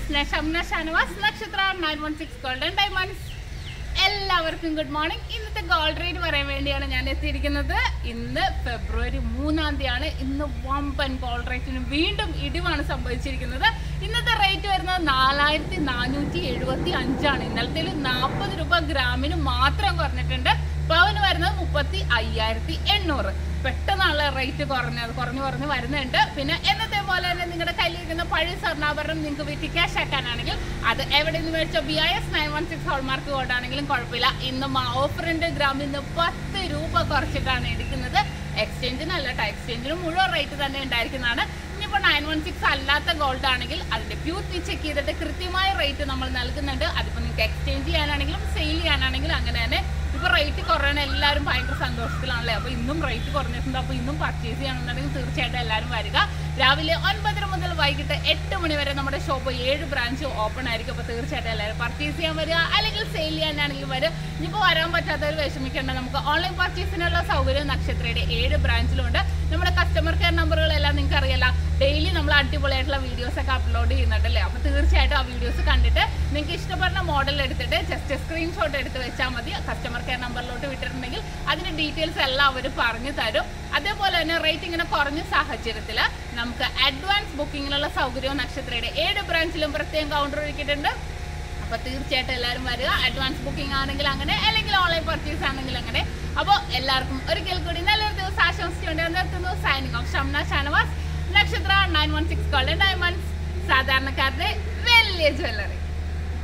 friends ഞാൻ Shamna Shanavas Nakshatra nine one six golden diamonds എല്ലാവർക്കും good morning ഇന്നത്തെ ഗോൾഡ് റേറ്റ് പറയാൻ വേണ്ടിയാണ് ഞാൻ എത്തിയിരിക്കുന്നത് ഇന്ന് ഫെബ്രുവരി മൂന്നാം തീയതിയാണ് ഇന്ന് വമ്പൻ ഗോൾഡ് റേറ്റിന് വീണ്ടും ഇടിവാണ് സംഭവിച്ചിരിക്കുന്നത് ഇന്നത്തെ റേറ്റ് വരുന്നത് നാലായിരത്തി നാനൂറ്റി എഴുപത്തി അഞ്ചാണ് ഇന്നലത്തെ നാൽപ്പത് രൂപ ഗ്രാമിന് മാത്രം കുറഞ്ഞിട്ടുണ്ട് പവന് വരുന്നത് മുപ്പത്തി അയ്യായിരത്തി എണ്ണൂറ് പെട്ടെന്നുള്ള റേറ്റ് കുറഞ്ഞത് കുറഞ്ഞു കുറഞ്ഞ് വരുന്നുണ്ട് പിന്നെ എന്നത്തെ പോലെ തന്നെ നിങ്ങളുടെ കയ്യിലിരിക്കുന്ന പഴയ സ്വർണ്ണാഭരണം നിങ്ങൾക്ക് വിറ്റ് ക്യാഷ് ആക്കാനാണെങ്കിൽ അത് എവിടെ നിന്ന് മേടിച്ചോ B I S nine one six hallmark കോഡാണെങ്കിലും കുഴപ്പമില്ല ഇന്ന് ഓഫറിന്റെ ഗ്രാമിൽ നിന്ന് പത്ത് രൂപ കുറച്ചിട്ടാണ് എടുക്കുന്നത് എക്സ്ചേഞ്ചിനല്ല കേട്ടോ എക്സ്ചേഞ്ചിന് മുഴുവൻ റേറ്റ് തന്നെ ഉണ്ടായിരിക്കുന്നതാണ് ഇനിയിപ്പോൾ നയൻ വൺ സിക്സ് അല്ലാത്ത ഗോൾഡ് ആണെങ്കിൽ അതിന്റെ പ്യൂരിറ്റി ചെക്ക് ചെയ്തിട്ട് കൃത്യമായ റേറ്റ് നമ്മൾ നൽകുന്നുണ്ട് അതിപ്പോൾ നിങ്ങൾക്ക് എക്സ്ചേഞ്ച് ചെയ്യാനാണെങ്കിലും സെയിൽ ചെയ്യാനാണെങ്കിലും അങ്ങനെ തന്നെ ഇപ്പൊ റേറ്റ് കുറയണ എല്ലാവരും ഭയങ്കര സന്തോഷത്തിലാണല്ലേ അപ്പൊ ഇന്നും റേറ്റ് കുറഞ്ഞിട്ടുണ്ട് അപ്പൊ ഇന്നും പർച്ചേസ് ചെയ്യണമെന്നുണ്ടെങ്കിൽ തീർച്ചയായിട്ടും എല്ലാവരും വരിക രാവിലെ ഒൻപതര മുതൽ വൈകിട്ട് എട്ട് മണി വരെ നമ്മുടെ ഷോപ്പ് ഏഴ് ബ്രാഞ്ച് ഓപ്പൺ ആയിരിക്കും അപ്പൊ തീർച്ചയായിട്ടും എല്ലാവരും പർച്ചേസ് ചെയ്യാൻ വരിക അല്ലെങ്കിൽ സെയിൽ ചെയ്യാനാണെങ്കിലും വരും ഇനിയിപ്പോൾ വരാൻ പറ്റാത്തവർ വിഷമിക്കേണ്ട നമുക്ക് ഓൺലൈൻ പർച്ചേസിനുള്ള സൗകര്യം നക്ഷത്രയുടെ ഏഴ് ബ്രാഞ്ചിലുണ്ട് നമ്മുടെ കസ്റ്റമർ കെയർ നമ്പറുകളെല്ലാം നിങ്ങൾക്ക് അറിയാലോ ഡെയിലി നമ്മൾ അടിപൊളിയായിട്ടുള്ള വീഡിയോസ് ഒക്കെ അപ്ലോഡ് ചെയ്യുന്നുണ്ടല്ലേ അപ്പൊ തീർച്ചയായിട്ടും ആ വീഡിയോസ് കണ്ടിട്ട് നിങ്ങൾക്ക് ഇഷ്ടപ്പെടുന്ന മോഡൽ എടുത്തിട്ട് ജസ്റ്റ് സ്ക്രീൻഷോട്ട് എടുത്ത് വെച്ചാൽ മതി കസ്റ്റമർ കെയർ നമ്പറിലോട്ട് വിട്ടിട്ടുണ്ടെങ്കിൽ അതിന്റെ ഡീറ്റെയിൽസ് എല്ലാം അവർ പറഞ്ഞു തരും അതേപോലെ തന്നെ റേറ്റ് ഇങ്ങനെ കുറഞ്ഞ സാഹചര്യത്തിൽ നമുക്ക് അഡ്വാൻസ് ബുക്കിങ്ങിനുള്ള സൗകര്യവും നക്ഷത്രയുടെ ഏഴ് ബ്രാഞ്ചിലും പ്രത്യേകം കൗണ്ടർ ഒരുക്കിയിട്ടുണ്ട് അപ്പൊ തീർച്ചയായിട്ടും എല്ലാവരും വരിക അഡ്വാൻസ് ബുക്കിംഗ് ആണെങ്കിൽ അങ്ങനെ അല്ലെങ്കിൽ ഓൺലൈൻ പർച്ചേസ് ആണെങ്കിൽ അങ്ങനെ അപ്പോൾ എല്ലാവർക്കും ഒരിക്കൽ കൂടി നല്ലൊരു ദിവസം ആശംസിച്ചുകൊണ്ട് നിർത്തുന്നു signing off Shamna Shanavas Nakshatra nine one six golden diamonds സാധാരണക്കാരുടെ വലിയ ജ്വല്ലറി